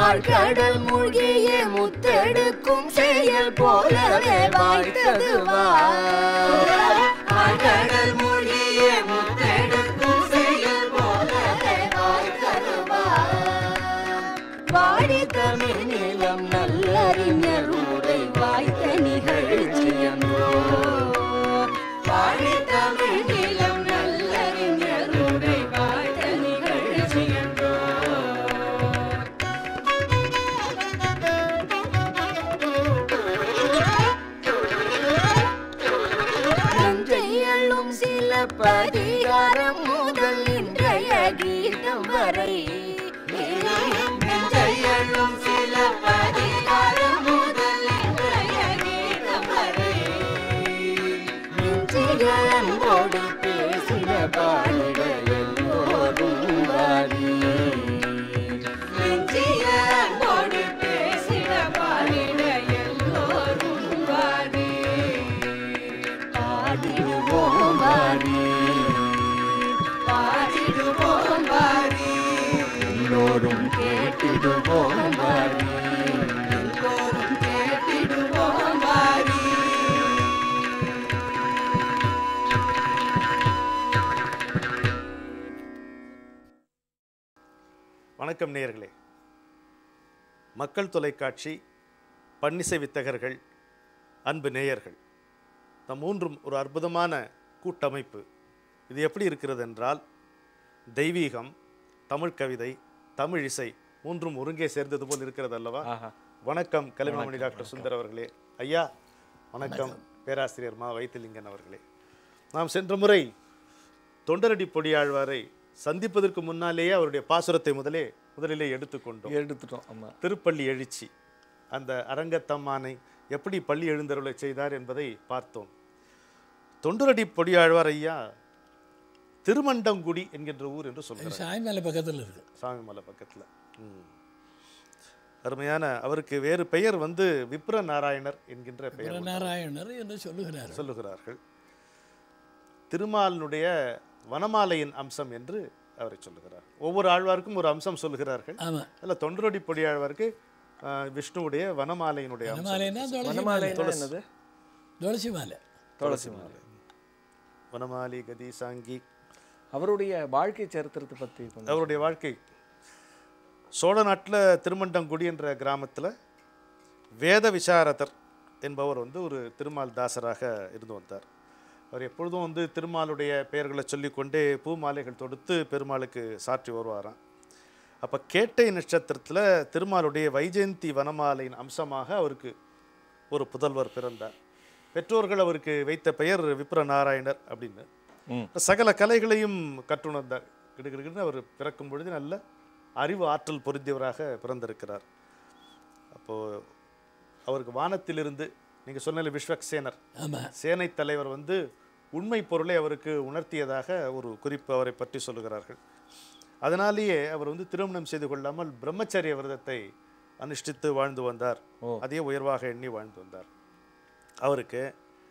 ஆழ்கடல் மூழ்கிய முத்தெடுக்கும் செயல் போலவே வாய்த்தது ஆழ்கடல் மூழ்கிய முத்தெடுக்கும் செயல் போலவே வாய்த்தது வாடி தமிழ் நிலம் நல்லறிஞர் உரை வாய்த்த நிகழ்ச்சியன்றோ வாடி தமிழ் நிலம் நல்லறிஞர் உரை வாய்த்த நிகழ்ச்சியன்றோ நஞ்சையள்ளும் சில பதிகாரம் முதல் இன்றைய கீதம் வரை நஞ்சையள்ளும் சில பதிகாரம் முதல் இன்றைய கீதம் வரை நெஞ்சிகளோடு பேசின பாடிட எல்லோரும் வாரி நெஞ்சிகளோடு பேசின பாடிட எல்லோரும் வாரி பாடிடுவோம் வாரி பாடிடுவோம் வாரி எல்லோரும் கேட்டிடுவோம் வாரி எல்லோரும் கேட்டிடுவோம் வாரி வணக்கம் நேயர்களே மக்கள் தொலைக்காட்சி பன்னிசை வித்தகர்கள் அன்பு நேயர்கள் நம் மூன்றும் ஒரு அற்புதமான கூட்டமைப்பு இது எப்படி இருக்கிறது என்றால் தெய்வீகம் தமிழ் கவிதை தமிழ் இசை மூன்றும் ஒருங்கே சேர்ந்தது போல் இருக்கிறது அல்லவா ஆஹா வணக்கம் கலைமாமணி டாக்டர் சுந்தர் அவர்களே ஐயா வணக்கம் பேராசிரியர் மா வைத்திலிங்கன் அவர்களே நாம் சென்ற முறை தொண்டரடி பொடியாழ்வாரை சந்திப்பதற்கு முன்னாலேயே அவருடைய பாசுரத்தை முதலே முதலிலே எடுத்துக்கொண்டோம் எடுத்துட்டோம் ஆமா திருப்பள்ளி எழுச்சி அந்த அரங்கத்தம்மானை எப்படி பள்ளி எழுந்தருளை செய்தார் என்பதை பார்த்தோம் தொண்டரடி பொடியாழ்வார் ஐயா திருமண்டங்குடி என்கின்ற ஊர் என்று சொல்கிறார் சாய்மலை பக்கத்தில் இருக்கு சாமிமலை பக்கத்தில் அருமையான அவருக்கு வேறு பெயர் வந்து விப்ர நாராயணர் என்கின்ற பெயர் உண்டு. நாராயணர் என்று சொல்லுகிறார் சொல்லுகிறார்கள் திருமாலினுடைய வனமாலையின் அம்சம் என்று அவரை சொல்லுகிறார் ஒவ்வொரு ஆழ்வாருக்கும் ஒரு அம்சம் சொல்லுகிறார்கள் ஆமாம் அதில் தொண்டரொடி பொடி ஆழ்வாருக்கு ஆஹ், விஷ்ணுவுடைய வனமாலையினுடைய அம்சம் வனமாலைன்னா துளசி மாலை வனமாலைன்னா என்னது துளசி மாலை துளசி மாலை வனமாலி கதி சாங்கி அவருடைய வாழ்க்கை சரித்திரத்தை பத்தி கொஞ்சம் அவருடைய வாழ்க்கை சோழ நாட்டில் திருமண்டங்குடி என்ற கிராமத்தில் வேத விசாரதர் என்பவர் வந்து ஒரு திருமால் தாசராக இருந்து வந்தார் அவர் எப்பொழுதும் வந்து திருமாலுடைய பெயர்களை சொல்லிக்கொண்டே பூ மாலைகள் தொடுத்து பெருமாளுக்கு சாற்றி வருவாராம் அப்போ கேட்டை நட்சத்திரத்தில் திருமாலுடைய வைஜெயந்தி வனமாலையின் அம்சமாக அவருக்கு ஒரு புதல்வர் பிறந்தார் பெற்றோர்கள் அவருக்கு வைத்த பெயர் விப்ர நாராயணர் அப்படின்னு ம். சகல கலைகளையும் கற்றுணர்ந்தார் கிடுகிடுன்னு அவர் பிறக்கும் பொழுது நல்ல அறிவு ஆற்றல் பொருந்தியவராக பிறந்திருக்கிறார் அப்போது அவருக்கு வானத்திலிருந்து நீங்கள் சொன்ன விஸ்வக்சேனர் ஆமாம் சேனை தலைவர் வந்து உண்மை பொருளை அவருக்கு உணர்த்தியதாக ஒரு குறிப்பு அவரை பற்றி சொல்லுகிறார்கள் அதனாலேயே அவர் வந்து திருமணம் செய்து கொள்ளாமல் பிரம்மச்சரிய விரதத்தை அனுஷ்டித்து வாழ்ந்து வந்தார் ஓ. அதையே உயர்வாக எண்ணி வாழ்ந்து வந்தார் அவருக்கு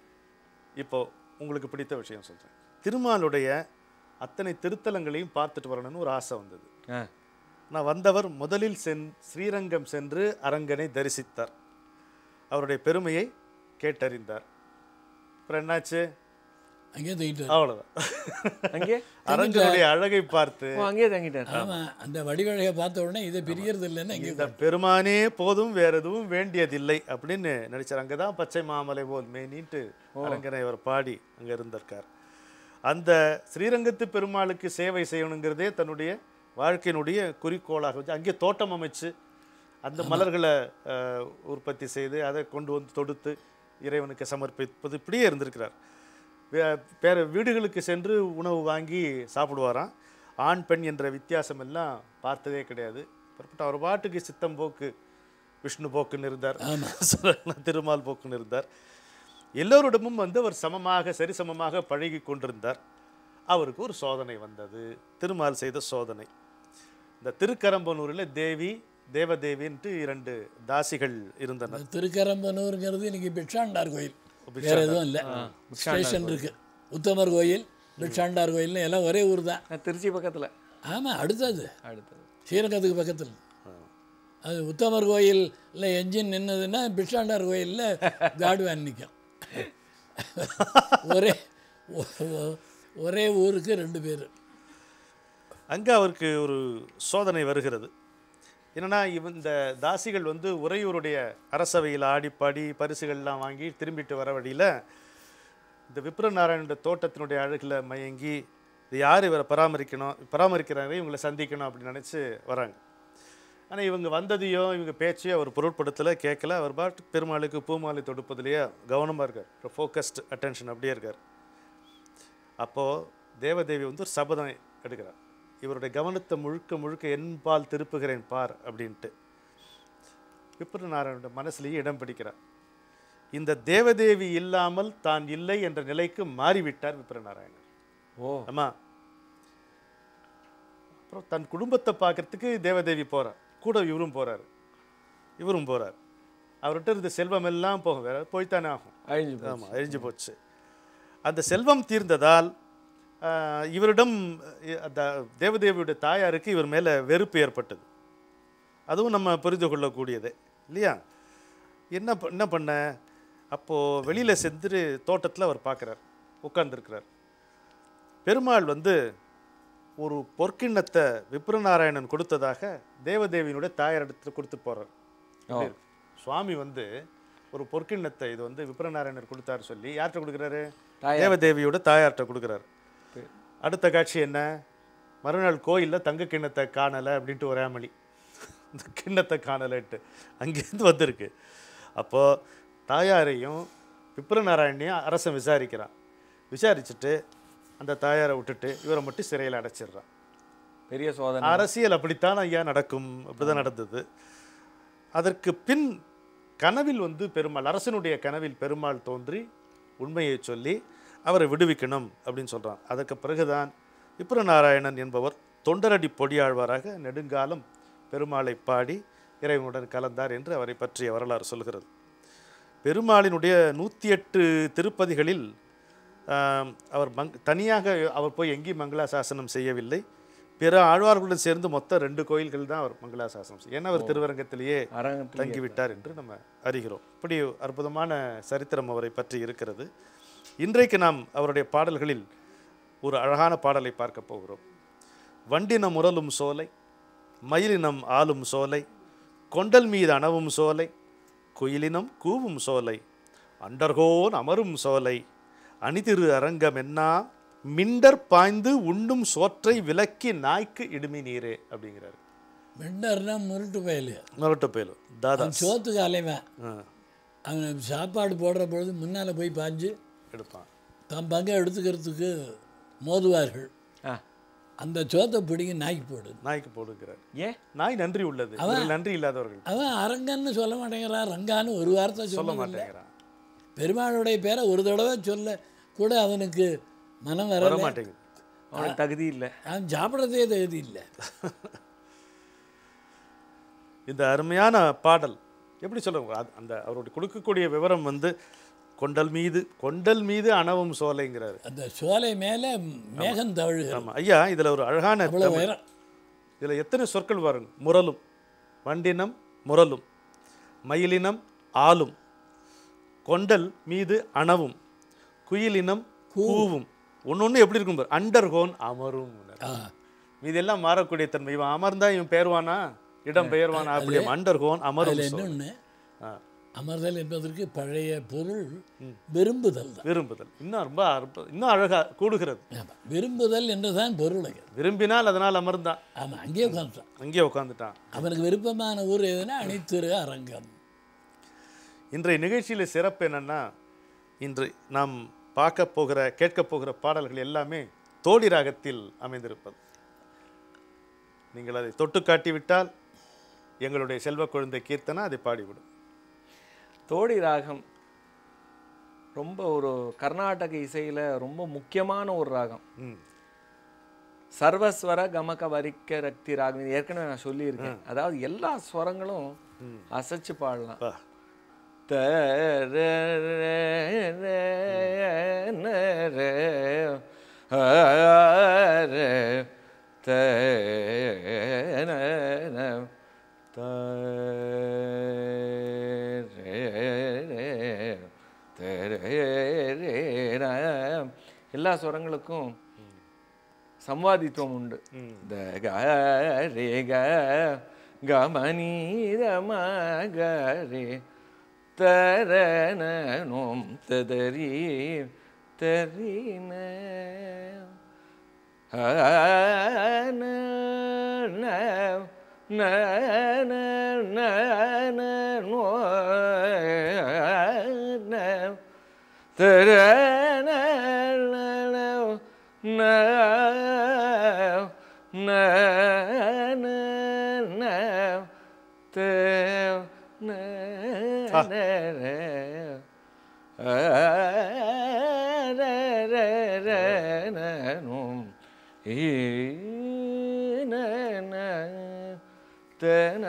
இப்போ உங்களுக்கு பிடித்த விஷயம் சொல்கிறேன் திருமாலுடைய அத்தனை திருத்தலங்களையும் பார்த்துட்டு வரணும்னு ஒரு ஆசை வந்தது ஆ, நான் வந்தவர் முதலில் சென் ஸ்ரீரங்கம் சென்று அரங்கனை தரிசித்தார் அவருடைய பெருமையை கேட்டறிந்தார் அப்புறம் என்னாச்சு அங்கேயே தூக்கிட்டு அவ்வளவுதான் அங்கே அரங்கனுடைய அழகை பார்த்து ஓ அங்கேயே தங்கிட்டார் ஆமாம் அந்த வடிவழகை பார்த்த உடனே இதை பிரியறது இல்லைன்னு அங்கே இந்த பெருமானே போதும் வேற எதுவும் வேண்டியதில்லை அப்படின்னு நினைச்சார் அங்கதான் பச்சை மாமலை போல் மேனின்ட்டு அரங்கனை அவர் பாடி அங்க இருந்திருக்கார் அந்த ஸ்ரீரங்கத்து பெருமாளுக்கு சேவை செய்யணுங்கிறதே தன்னுடைய வாழ்க்கையினுடைய குறிக்கோளாக வச்சு அங்கே தோட்டம் அமைச்சு அந்த மலர்களை அஹ், உற்பத்தி செய்து அதை கொண்டு வந்து தொடுத்து இறைவனுக்கு சமர்ப்பிப்பது இப்படியே இருந்திருக்கிறார் வே- வேற வீடுகளுக்கு சென்று உணவு வாங்கி சாப்பிடுவாராம் ஆண் பெண் என்ற வித்தியாசம் எல்லாம் பார்த்ததே கிடையாது புறப்பட்டு அவர் பாட்டுக்கு சித்தம் போக்கு விஷ்ணு போக்குன்னு இருந்தார் சொல்லலாம் திருமால் போக்குன்னு இருந்தார் எல்லோரிடமும் வந்து அவர் சமமாக சரிசமமாக பழகி கொண்டிருந்தார் அவருக்கு ஒரு சோதனை வந்தது திருமால் செய்த சோதனை இந்த திருக்கரம்பனூரில் தேவி தேவதேவின்ட்டு இரண்டு தாசிகள் இருந்தனர் திருக்கரம்பனூருங்கிறது இன்னைக்கு பிட்சாண்டார் கோயில் வேற எதுவும் இல்லை ஸ்டேஷன் இருக்கு உத்தமர் கோயில் பிட்சாண்டார் கோயில்னு எல்லாம் ஒரே ஊர் தான் திருச்சி பக்கத்துல ஆமாம் அடுத்தது அடுத்தது ஸ்ரீரங்கத்துக்கு பக்கத்தில் அது உத்தமர் கோயிலில் என்ஜின் நின்னதுன்னா பிட்சாண்டார் கோயிலில் காடுவேன் நிற்கும் ஒரே ஒ- ஒ- ஒரே ஊருக்கு ரெண்டு பேர் அங்கே அவருக்கு ஒரு சோதனை வருகிறது என்னன்னா இவன் இந்த தாசிகள் வந்து உறையூருடைய அரசவையில் ஆடிப்பாடி பரிசுகள்லாம் வாங்கி திரும்பிட்டு வர வழியில் இந்த விப்ரநாராயணோட தோட்டத்தினுடைய அழகில் மயங்கி இது யார் இவரை பராமரிக்கணும் பராமரிக்கிறாங்க இவங்களை சந்திக்கணும் அப்படின்னு நினச்சி வராங்க ஆனால் இவங்க வந்ததையோ இவங்க பேச்சையோ அவர் பொருட்படுத்தலை கேட்கல அவர் பாட்டு பெருமாளுக்கு பூமாலை தொடுப்பதிலேயே கவனமாக இருக்கார் ஃபோக்கஸ்டு அட்டென்ஷன் அப்படியே இருக்கார் அப்போது தேவதேவி வந்து ஒரு சபதம் எடுக்கிறார் இவருடைய கவனத்தை முழுக்க முழுக்க என்பால் திருப்புகிறேன் பார் அப்படின்ட்டு விப்ரநாராயணோட மனசுலேயே இடம் பிடிக்கிறார் இந்த தேவதேவி இல்லாமல் தான் இல்லை என்ற நிலைக்கு மாறிவிட்டார் விப்ரநாராயணன் ஓ ஆமா அப்புறம் தன் குடும்பத்தை பார்க்கறதுக்கு தேவதேவி போறார் கூட இவரும் போறாரு இவரும் போறார் அவர்கிட்ட இருந்த செல்வம் எல்லாம் போகும் வேற போய்த்தானே ஆகும் அழிஞ்சு போச்சு. ஆமாம் அழிஞ்சு போச்சு அந்த செல்வம் தீர்ந்ததால் ஆஹ், இவரிடம் அஹ், அந்த தேவதேவியுடைய தாயாருக்கு இவர் மேலே வெறுப்பு ஏற்பட்டது அதுவும் நம்ம புரிந்து கொள்ளக்கூடியது இல்லையா என்ன ப- என்ன பண்ண அப்போது வெளியில் சென்று தோட்டத்தில் அவர் பார்க்குறார் உட்கார்ந்துருக்கிறார் பெருமாள் வந்து ஒரு பொற்கிண்ணத்தை விப்ரநாராயணன் கொடுத்ததாக தேவதேவியினுடைய தாயாரிடத்தில் கொடுத்து போகிறார் எப்படி இருக்கு? சுவாமி வந்து ஒரு பொற்கிண்ணத்தை இது வந்து விப்ரநாராயணர் கொடுத்தாரு சொல்லி யார்கிட்ட கொடுக்குறாரு தாயார். தேவதேவியோட தாயார்கிட்ட கொடுக்குறாரு அடுத்த காட்சி என்ன மறுநாள் கோயிலில் தங்க கிண்ணத்தை காணலை அப்படின்ட்டு ஒரு ஏமளி இந்த கிண்ணத்தை காணலைன்ட்டு அங்கேருந்து வந்திருக்கு அப்போது தாயாரையும் விப்ரநாராயணையும் அரசன் விசாரிக்கிறான் விசாரிச்சுட்டு அந்த தாயாரை விட்டுட்டு இவரை மட்டும் சிறையில் அடைச்சிடுறான் பெரிய சோதனை அரசியல் அப்படித்தான் ஐயா நடக்கும் அப்படிதான் நடந்தது அதற்கு பின் கனவில் வந்து பெருமாள் அரசனுடைய கனவில் பெருமாள் தோன்றி உண்மையை சொல்லி அவரை விடுவிக்கணும் அப்படின்னு சொல்றான் அதற்கு பிறகுதான் விப்ரநாராயணன் என்பவர் தொண்டரடி பொடியாழ்வாராக நெடுங்காலம் பெருமாளை பாடி இறைவனுடன் கலந்தார் என்று அவரை பற்றிய வரலாறு சொல்கிறது பெருமாளினுடைய நூற்றி எட்டு திருப்பதிகளில் ஆம், அவர் மங் தனியாக அவர் போய் எங்கேயும் மங்களாசாசனம் செய்யவில்லை பிற ஆழ்வார்களுடன் சேர்ந்து மொத்தம் ரெண்டு கோயில்கள் தான் அவர் மங்களாசாசனம் செய்ய ஏன்னா அவர் திருவரங்கத்திலேயே அரங்கத்தில் தங்கிவிட்டார் என்று நம்ம அறிகிறோம் இப்படி அற்புதமான சரித்திரம் அவரை பற்றி இருக்கிறது இன்றைக்கு நாம் அவருடைய பாடல்களில் ஒரு அழகான பாடலை பார்க்க போகிறோம் வண்டினம் முரலும் சோலை மயிலினம் ஆளும் சோலை கொண்டல் மீது அணவும் சோலை குயிலினம் கூவும் சோலை அண்டர்கோன் அமரும் சோலை அணிதிரு அரங்கம் என்னா மிண்டர் பாய்ந்து உண்ணும் சோற்றை விலக்கி நாய்க்கு இடுமி நீரே அப்படிங்கிறாரு மிண்டர்னா முருட்டு பயலு மரட்ட பேலு தாதா அவன் சோத்துக்கு அலைவன் ஆ, அவன் சாப்பாடு போடுற பொழுது முன்னால் போய் பாஞ்சு எடுப்பான் தம் பங்கை எடுத்துக்கிறதுக்கு மோதுவார்கள் ஆ அந்த சோத்தை பிடிங்கி நாய்க்கு போடு நாய்க்கு போடுங்கிறார் ஏன் நாய் நன்றி உள்ளது இவர்கள் நன்றி இல்லாதவர்கள் அவன் அரங்கன்னு சொல்ல மாட்டேங்கிறான் ரங்கான்னு ஒரு வார்த்தை சொல்ல சொல்ல மாட்டேங்கிறான் பெருமாளுடைய பேரை ஒரு தடவை சொல்ல கூட அவனுக்கு மனம் வர வரல மாட்டேங்குது அவனுக்கு தகுதி இல்லை அவன் சாப்பிட்றதே தகுதி இல்லை இந்த அருமையான பாடல் எப்படி சொல்லுங்க அது- அந்த அவருடைய கொடுக்கக்கூடிய விவரம் வந்து கொண்டல் மீது கொண்டல் மீது அணவும் சோலைங்கிறாரு அந்த சோலை மேலே மேகம் தவழுகிறது ஆமா ஐயா இதுல ஒரு அழகான அவ்வளோ தமிழ். உயரம் இதுல எத்தனை சொற்கள் பாருங்க முரலும் வண்டினம் முரலும் மயிலினம் ஆளும் கொண்டல் மீது அணவும் குயிலினம் கூவும் ஒன்னொன்னு எப்படி இருக்கும் பாரு அண்டர்கோன் அமரும் ஆ இதெல்லாம் மாறக்கூடிய தன்மை இவன் அமர்ந்தா இவன் பெயர்வானா இடம் பெயர்வானா அப்படி அண்டர்கோன் அமரும் அதில் சொல். இன்னொன்று ஆ, அமர்தல் என்பதற்கு பழைய பொருள் விரும்புதல் தான் விரும்புதல் இன்னும் ரொம்ப அற்ப- இன்னும் அழகா கூடுகிறது ஆமா. விரும்புதல் என்று தான் பொருள் அது விரும்பினால் அதனால் அமர்ந்தான் ஆமாம் அங்கேயே உட்காந்துட்டான் அங்கேயே உட்காந்துட்டான் அவனுக்கு விருப்பமான ஊர் எதுனா அணித்திரு அரங்கம் இன்றைய நிகழ்ச்சியில் சிறப்பு என்னன்னா இன்று நாம் பார்க்க போகிற கேட்க போகிற பாடல்கள் எல்லாமே தோடி ராகத்தில் அமைந்திருப்பது நீங்கள் அதை தொட்டு காட்டிவிட்டால் எங்களுடைய செல்வ குழந்தை கீர்த்தனா அதை பாடிவிடும் தோடி ராகம் ரொம்ப ஒரு கர்நாடக இசையில ரொம்ப முக்கியமான ஒரு ராகம் ம் சர்வஸ்வர கமக வரிக்க ரக்தி ராகம் இது ஏற்கனவே நான் சொல்லியிருக்கேன் அதாவது எல்லா ஸ்வரங்களும் அசைச்சு பாடலாம் பா த ர ர ர ந ர ஆ ர த ந ந த ரே ரே த ரே ரே ர. எல்லா ஸ்வரங்களுக்கும் சம்வாதித்துவம் உண்டு த க ரே க கமனீத ம க ரே தரன நோம் ததரி தரின ஆன ந ந ந ந ந நோ ந தரன ந ந ந ந ந த ந ந ர ஆ ர ர ர ந நும் ஈ ந ந த ந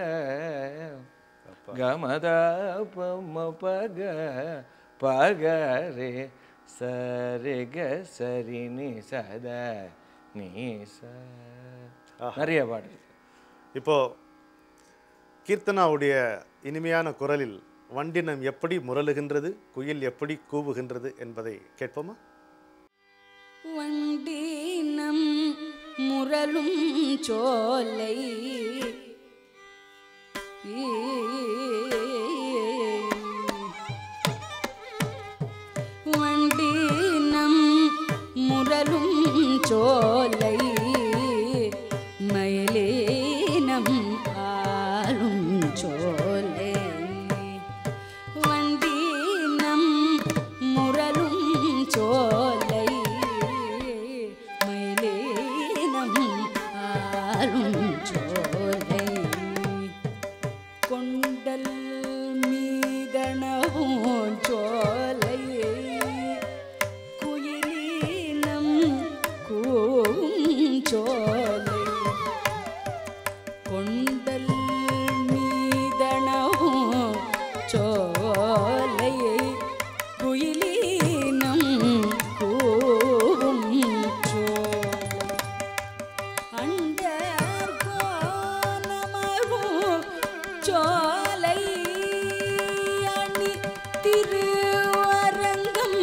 கமத பம பக பக ரே சரி க சரி நி சத நீ ச நிறைய பாடல் இப்போ கீர்த்தனாவுடைய இனிமையான குரலில் வண்டினம் எப்படி முரளுகின்றது குயில் எப்படி கூவுகின்றது என்பதை கேட்போமா வண்டினம் முரலும் சோலை வண்டினம் முரலும் சோலை மயிலேனம் ஆளும் சோலை வண்டினம் முரலும் சோலை மயிலேனம் ஆளும் சோலை கொண்டல் மீதனவும் சோலை குயிலீனம் கூவும் சோலை கொண்டல் மீதனவும் சோலை குயிலீனம் கூவும் சோலை அண்டர் கோணமரும் சோலை அணி திருவரங்கம்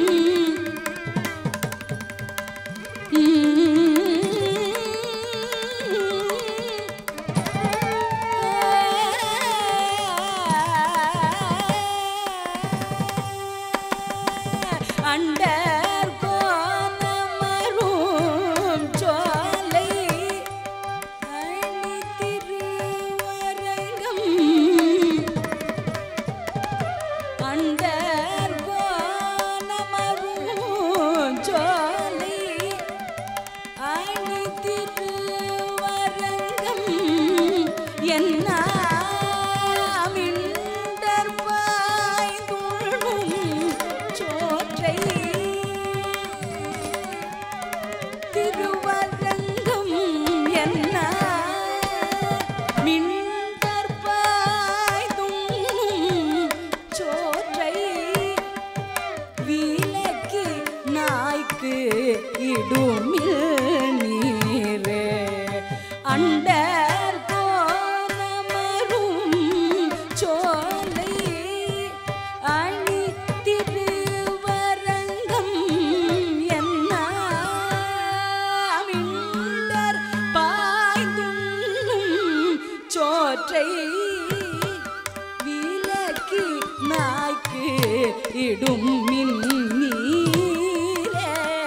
அண்டர் கோணமரும் சோலை அணி திருவரங்கம் அண்டர் கோணமரும் சோலை அணி திருவரங்கம் என்னாமிண்டர் பாய்ந்துள்ளும் சோற்றை திருவரங்கம் என்ன மிண்டர் பாய்ந்துள்ளும் சோற்றை விலக்கி நாய்க்கு இடுமில் நீரே அண்டர் கோணமரும் சோலை அணி திருவரங்கம் என்ன மிண்டர் பாய்ந்துள்ளும் சோற்றை விலக்கி நாய்க்கு இடும் மின் நீரே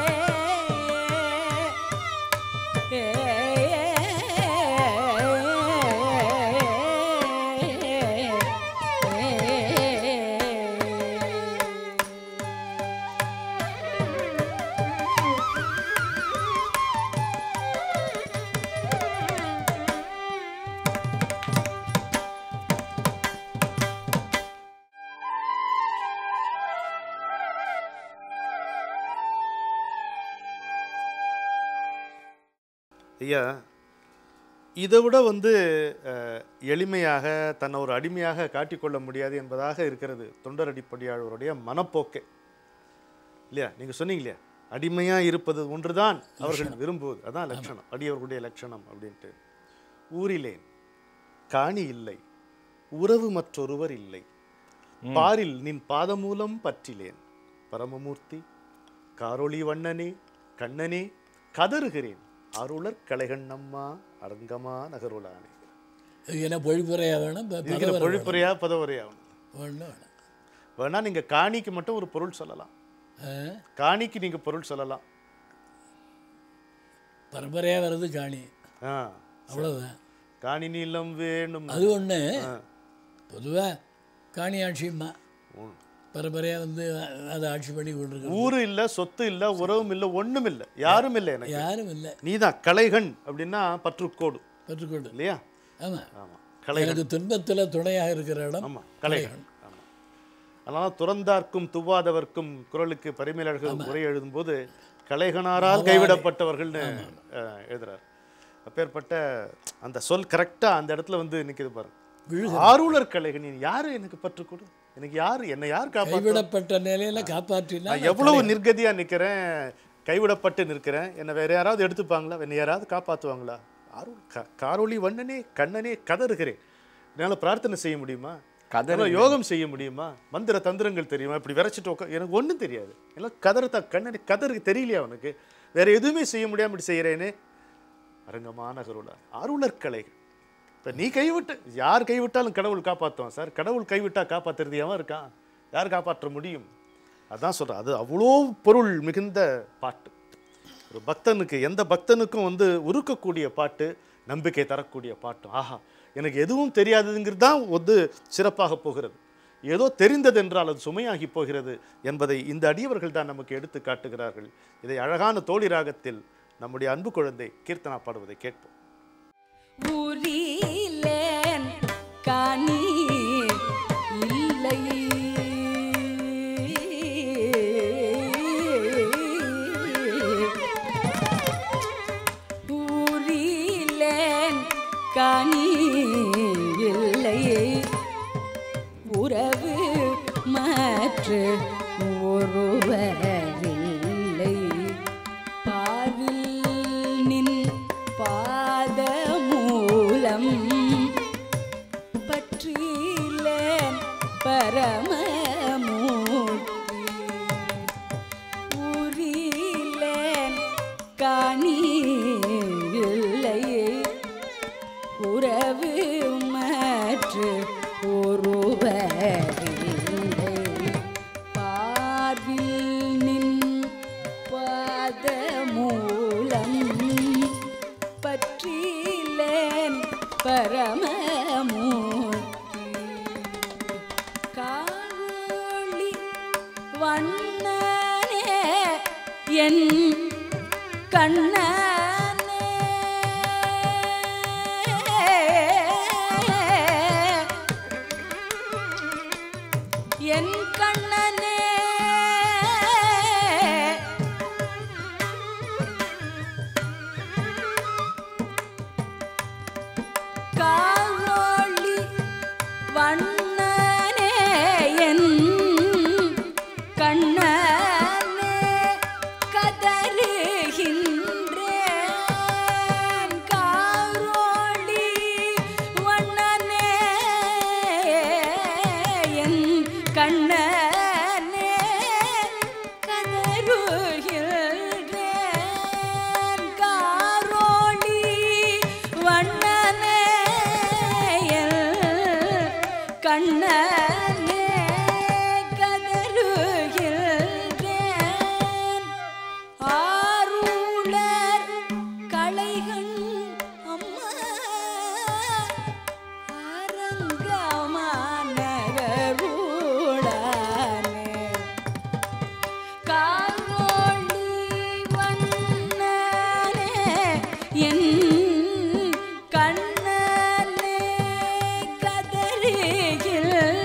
ஐயா இதை விட வந்து அஹ், எளிமையாக தன்னை ஒரு அடிமையாக காட்டிக்கொள்ள முடியாது என்பதாக இருக்கிறது தொண்டர் அடிப்படையாளருடைய மனப்போக்கே இல்லையா நீங்கள் சொன்னீங்க இல்லையா அடிமையாக இருப்பது ஒன்றுதான் அவர்கள் விரும்புவது அதான் லட்சணம் அடியவர்களுடைய லட்சணம் அப்படின்ட்டு ஊரிலேன் காணி இல்லை உறவு மற்றொருவர் இல்லை பாரில் நின் பாதமூலம் பற்றிலேன் பரமமூர்த்தி காரொளி வண்ணனே கண்ணனே கதறுகிறேன் அருளர் கலைகண்ணம்மா அரங்கமா நகருளானே இதுக்கு என்ன பொழிப்புரையா வேணும் ப- இருக்கிற பதவரை பொழிப்புரையா பதவுரையா வேணும். வேணும் வேணும் வேணா நீங்க காணிக்கு மட்டும் ஒரு பொருள் சொல்லலாம் ஆ? காணிக்கு நீங்க பொருள் சொல்லலாம் பரம்பரையாக வர்றது காணி ஆ அவ்வளோதான் காணி நீளம் வேணும் அது ஒன்று ஆ. பொதுவாக காணி ஆட்சியுமா ம். பரம்பரையாக வந்து அதை ஆட்சி பண்ணி கொண்டிருக்க ஊரு இல்ல சொத்து இல்ல உறவும் இல்ல ஒண்ணும் இல்ல யாரும் இல்ல எனக்கு யாரும் இல்லை நீதான் கலைகண் அப்படின்னா பற்றுக்கோடு பெற்றுக்கொண்டு இல்லையா ஆமாம் ஆமா கலைகண் எனக்கு துன்பத்தில் துணையாக இருக்கிற இடம் ஆமா கலைகண் ஆமா அதனால துறந்தார்க்கும் துவாதவர்க்கும் குரலுக்கு பரிமேலழகர் உரை எழுதும்போது கலைகனாரால் கைவிடப்பட்டவர்கள்னு அஹ், எழுதுறார் அப்பேற்பட்ட அந்த சொல் கரெக்டா அந்த இடத்துல வந்து நிக்குது பாருங்க ஆருளர் கலைகன் யாரு எனக்கு பற்றுக்கொடு எனக்கு யாரு என்னை யார் காப்பாற்ற கைவிடப்பட்ட நிலையில காப்பாற்றினா நான் எவ்வளவு நிர்கதியா நிக்கிறேன் கைவிடப்பட்டு நிற்கிறேன் என்னை வேற யாராவது எடுத்துப்பாங்களா என்னை யாராவது காப்பாத்துவாங்களா அருள் க- காரொளி வண்ணனே கண்ணனே கதறுகிறேன் என்னால பிரார்த்தனை செய்ய முடியுமா கதறு என்னால யோகம் செய்ய முடியுமா மந்திர தந்திரங்கள் தெரியுமா இப்படி விரைச்சிட்டு உட்கா எனக்கு ஒண்ணும் தெரியாது எல்லாம் கதறத்தா கண்ணனே கதறு தெரியலையா அவனுக்கு வேற எதுவுமே செய்ய முடியாம இப்படி செய்யறேனே அரங்கமான கருளா அருளர் கலைகள் இப்ப நீ கைவிட்டு யார் கைவிட்டாலும் கடவுள் காப்பாற்றுவான் சார் கடவுள் கைவிட்டா காப்பாத்துறது எவன் இருக்கான் யார் காப்பாற்ற முடியும் அதான் சொல்றேன் அது அவ்வளோ பொருள் மிகுந்த பாட்டு ஒரு பக்தனுக்கு எந்த பக்தனுக்கும் வந்து உருக்கக்கூடிய பாட்டு நம்பிக்கை தரக்கூடிய பாட்டு ஆஹா எனக்கு எதுவும் தெரியாததுங்கிறது தான் வந்து சிறப்பாக போகிறது ஏதோ தெரிந்தது என்றால் அது சுமையாகி போகிறது என்பதை இந்த அடியவர்கள் தான் நமக்கு எடுத்து காட்டுகிறார்கள் இதை அழகான தோழி ராகத்தில் நம்முடைய அன்பு குழந்தை கீர்த்தனா பாடுவதை கேட்போம் உரிலேன் காணி இல்லை ஊரிலேன் காணி இல்லை உறவு மற்ற ஒருவரில்லை பாவில் நின் பாத மூலம் பற்றிலேன் பரமமூர்த்தி உரிலேன் காணி இல்லையே உறவு மற்ற ஒருவரில்லை பார்வில் நின் பாத மூலம் பற்றிலேன் பரமமூர்த்தி காணொளி வண்ணனே என் கண்ணனே என் கண்ணனே காலொளி வண்ணனே என் கண்ணனே கதறுகின்றேன் காலொளி வண்ணனே என் கண்ணனே கதறுகின்றேன் காரோளி வண்ணனே என் கண்ணனே கதறுகின்றேன் ஆருளர் கலைகண் அம்மா அரங்கமானகருளானே காரோளி வண்ணனே என் கண்ணனே கதறுகின்றேன்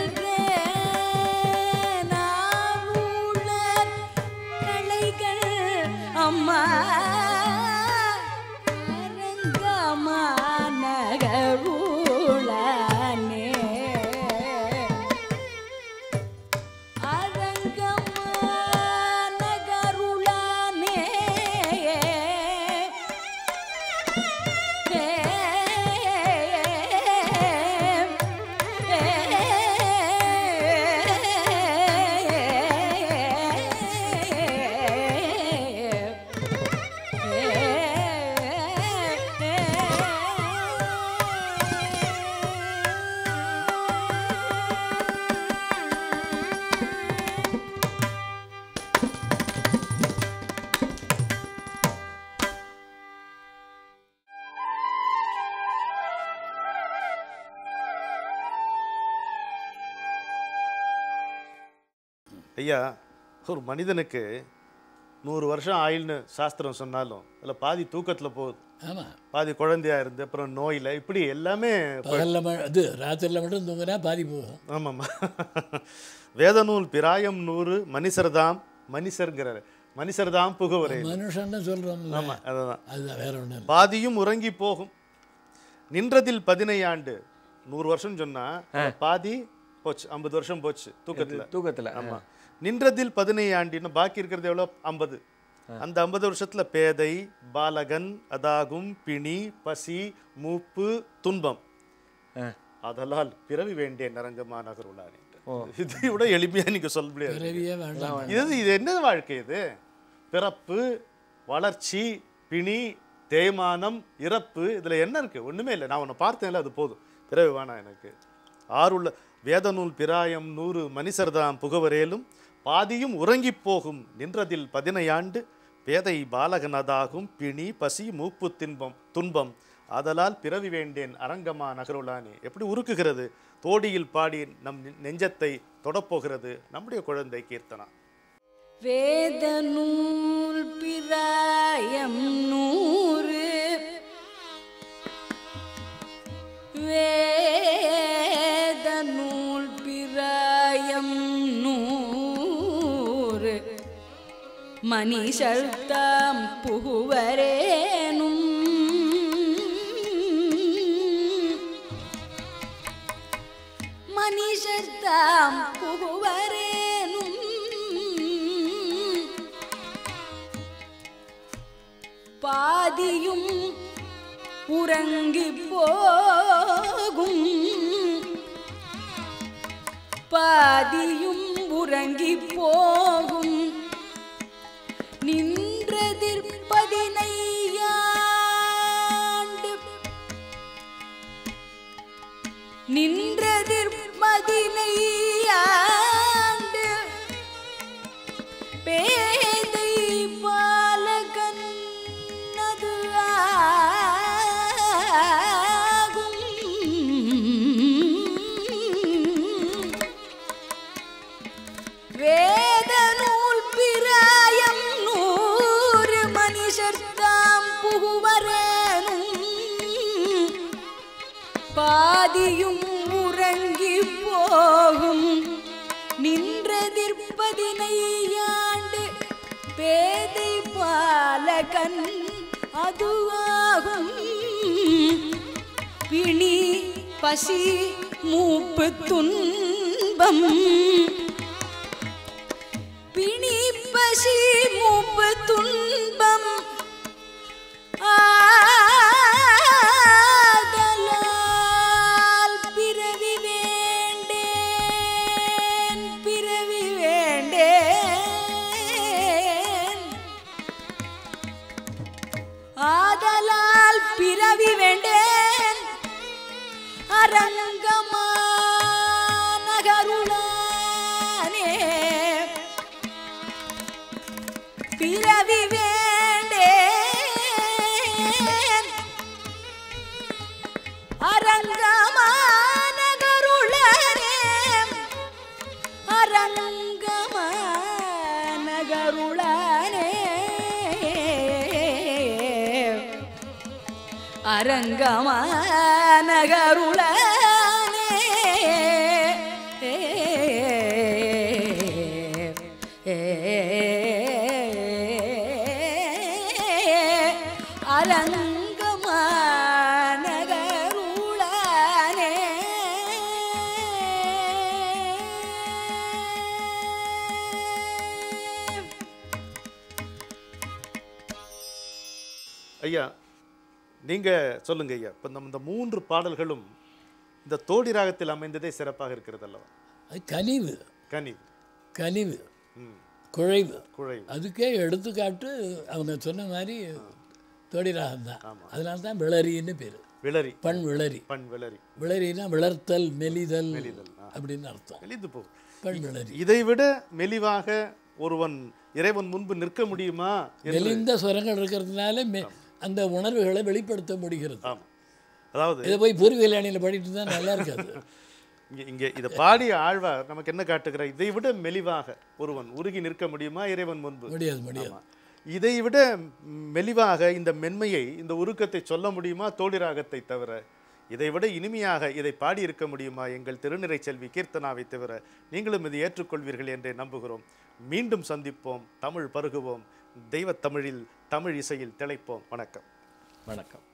ஐயா ஒரு மனிதனுக்கு நூறு வருஷம் ஆயுள்னு சாஸ்திரம் சொன்னாலும் அதில் பாதி தூக்கத்தில் போகுது ஆமாம் பாதி குழந்தையா இருந்து அப்புறம் நோயில் இப்படி எல்லாமே பகலில் ம இது ராத்திரியில் மட்டும் தூங்கினா பாதி போகும் ஆமாம்மா வேதநூல் பிராயம் நூறு மனுஷர்தாம் மனுஷர்ங்கிறாரு மனுஷர்தாம் புகவரே மனுஷன்னு சொல்கிறோம்ல ஆமாம் அதுதான் அதுதான் வேற ஒன்றும் இல்லை பாதியும் உறங்கி போகும் நின்றதில் பதினையாண்டு நூறு வருஷம் சொன்னா பாதி போச்சு ஐம்பது வருஷம் போச்சு தூக்கத்துல தூக்கத்துல ஆமா நின்றதில் பதினையாண்டின்னு பாக்கி இருக்கிறது எவ்வளோ ஐம்பது அந்த ஐம்பது வருஷத்துல பேதை பாலகன் அதாகும் பிணி பசி மூப்பு துன்பம் ஆ. அதலால் பிறவி வேண்டிய நரங்கமா நகருளானே இதை விட எளிமையா நீங்க சொல்ல முடியாது பிறவியே வேண்டாம் இது இது என்ன வாழ்க்கை இது பிறப்பு வளர்ச்சி பிணி தேய்மானம் இறப்பு இதுல என்ன இருக்கு ஒண்ணுமே இல்லை நான் உன்னை பார்த்தேன்ல அது போதும் பிறகு வேணாம் எனக்கு ஆறுள்ள வேதநூல் பிராயம் நூறு மனுஷர்தாம் புகவரேலும் பாதியும் உறங்கிப் போகும் நின்றதில் பதினையாண்டு பேதை பாலகனதாகும் பிணி பசி மூப்பு தின்பம் துன்பம் ஆதலால் பிறவி வேண்டேன் அரங்கமா நகருளானே எப்படி உருக்குகிறது தோடியில் பாடி நம் நெ- நெஞ்சத்தை தொடப்போகிறது நம்முடைய குழந்தை கீர்த்தனா வேத நூல் பிராயம் நூறு வேத நூல் பிராயம் நூறு மனிஷர் தாம் புகுவரேனும் மனிஷர் தாம் புகுவரேனும் பாதியும் உறங்கி போகும் பாதியும் உறங்கி போகும் நின்றதிற்பதினையாண்டு நின்றதிற்பதினையாண்டு பேதை பாலகன் அது ஆகும் வேத நூல் பிராயம் நூறு மனுஷர் தாம் புகுவரேனும் பாதியும் உறங்கி போகும் நின்றதிற்பதினையாண்டு பேதை பாலகன் அதுவாகும் பிணி பசி மூப்பு துன்பம் பிணி பசி மூப்பு துன்பம் ஆதலால் பிறவி வேண்டேன் பிறவி வேண்டேன் ஆதலால் பிறவி வேண்டேன் அரங்கமா நகருளானே பிறவி வேண்டேன் அரங்கமானகருளனே அரங்கமானகருளனே அரங்கமானகருளனே அரங்கமானகருளனே ஐயா நீங்க சொல்லுங்க ஐயா இப்போ நம்ம இந்த மூன்று பாடல்களும் இந்த தோடி ராகத்தில் அமைந்ததே சிறப்பாக இருக்கிறது அல்லவா அது கனிவு கனி கனிவு ம் குழைவு குழை அதுக்கே எடுத்துக்காட்டு அவங்க சொன்ன மாதிரி தோடி ராகம் தான் அதனால தான் விளரின்னு பேர் விளரி பண் விளரி பண் விளரி விளரினா விளர்த்தல் மெலிதல் ஆ. அப்படின்னு அர்த்தம் மெலிந்து போகும் பண் விளரி இதை விட மெலிவாக ஒருவன் இறைவன் முன்பு நிற்க முடியுமா என்று மெலிந்த சுரங்கள் இருக்கிறதுனால மெ- அந்த உணர்வுகளை வெளிப்படுத்த முடிகிறது ஆமாம் அதாவது இதை போய் பூர்வீகலாணியில் படிட்டு தான் நல்லா இருக்காது இங்கே இங்கே இதை பாடிய ஆழ்வார் நமக்கு என்ன காட்டுகிறார் இதை விட மெலிவாக ஒருவன் உருகி நிற்க முடியுமா இறைவன் முன்பு முடியாது முடியாது ஆமா. இதை விட மெலிவாக இந்த மென்மையை இந்த உருக்கத்தை சொல்ல முடியுமா தோழிராகத்தை தவிர இதை விட இனிமையாக இதை பாடி இருக்க முடியுமா எங்கள் திருநிறை செல்வி கீர்த்தனாவை தவிர நீங்களும் இதை ஏற்றுக்கொள்வீர்கள் என்றே நம்புகிறோம் மீண்டும் சந்திப்போம் தமிழ் பருகுவோம் தெய்வத் தமிழில் தமிழ் இசையில் திளைப்போம் வணக்கம் வணக்கம்